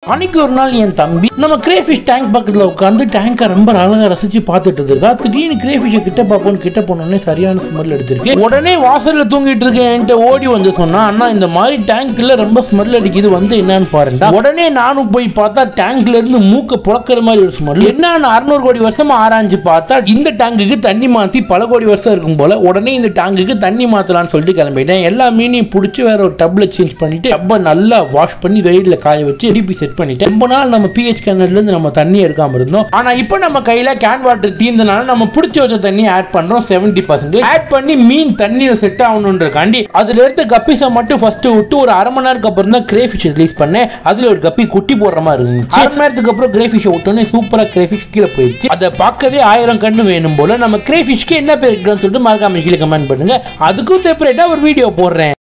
அன்னைக்கு ஒரு நாள் என் தம்பி நம்ம கிரேஃபிஷ் டேங்க் பக்கத்துல உட்காந்து டேங்கை ரொம்ப அழகா ரசிச்சு பார்த்துட்டு இருக்கா திடீர்னு கிரேஃபிஷை கிட்ட பார்ப்போம் கிட்ட போனோடனே சரியான ஸ்மெல் எடுத்திருக்கு உடனே வாசல்ல தூங்கிட்டு இருக்கேன் என்கிட்ட ஓடி வந்து சொன்னா அண்ணா இந்த மாதிரி டேங்க்ல ரொம்ப ஸ்மெல் அடிக்குது வந்து என்னன்னு பாருடா உடனே நானும் போய் பார்த்தா டேங்க்ல இருந்து மூக்க புழக்கிற மாதிரி ஒரு ஸ்மெல் என்னன்னு அறுநூறு கோடி வருஷமா ஆராய்ஞ்சு பார்த்தா இந்த டேங்குக்கு தண்ணி மாத்தி பல கோடி வருஷம் இருக்கும் போல உடனே இந்த டேங்குக்கு தண்ணி மாத்தலாம்னு சொல்லிட்டு கிளம்பிட்டேன் எல்லா மீனையும் பிடிச்சி வேற ஒரு டப்ல சேஞ்ச் பண்ணிட்டு டப்பை நல்லா வாஷ் பண்ணி வெயில்ல காய வச்சு திருப்பி செட் பண்ணிட்டேன் ரொம்ப நாள் நம்ம பிஹெச் கிணறுல இருந்து நம்ம தண்ணி எடுக்காம இருந்தோம் ஆனா இப்போ நம்ம கையில கேன் வாட்டர் தீர்ந்தனால நம்ம பிடிச்சி வச்ச தண்ணி ஆட் பண்றோம் செவன்டி பர்சன்டேஜ் ஆட் பண்ணி மீன் தண்ணியில செட் ஆகணுன்றக்காண்டி அதுல எடுத்த கப்பிஸை மட்டும் ஃபர்ஸ்ட் விட்டு ஒரு அரை மணி நேரத்துக்கு அப்புறம் தான் கிரேஃபிஷ் ரிலீஸ் பண்ணேன் அதுல ஒரு கப்பி குட்டி போடுற மாதிரி இருந்துச்சு அரை மணி நேரத்துக்கு அப்புறம் கிரேஃபிஷ் விட்டோன்னே சூப்பரா கிரேஃபிஷ் கீழே போயிடுச்சு அதை பார்க்கவே ஆயிரம் கண்ணு வேணும் போல நம்ம கிரேஃபிஷ்க்கு என்ன பேர் இருக்குன்னு சொல்லிட்டு மறக்காம கீழே கமெண்ட் பண்ணுங்க அதுக்கும் செப்பரேட்டா ஒரு வீடியோ போடுறேன்